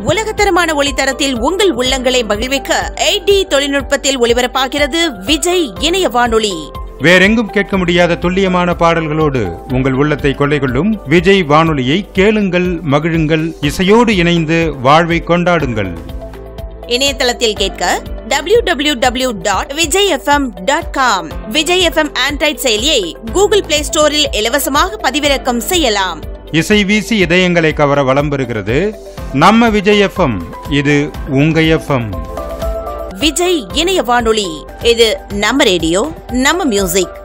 உலகத்தரமான ஒளித்தரத்தில் உங்கள் உள்ளங்களை மகிழ்விக்க எயிட் தொழில்நுட்பத்தில் ஒளிபரப்பாகிறது விஜய் இணைய வானொலி வேறெங்கும் கேட்க முடியாத துல்லியமான பாடல்களோடு உங்கள் உள்ளத்தை கொள்ளை கொள்ளும் விஜய் வானொலியை கேளுங்கள் மகிழுங்கள் இசையோடு இணைந்து வாழ்வை கொண்டாடுங்கள் இணையதளத்தில் கேட்க W W W dot Vijay FM dot com Vijay FM Android செயலியை கூகுள் பிளே ஸ்டோரில் இலவசமாக பதிவிறக்கம் செய்யலாம் இசை வீசி இதயங்களை கவர வலம் பெறுகிறது நம்ம விஜய் எஃப்எம் இது உங்க எஃப்எம் விஜய் இணைய வானொலி இது நம்ம ரேடியோ நம்ம மியூசிக்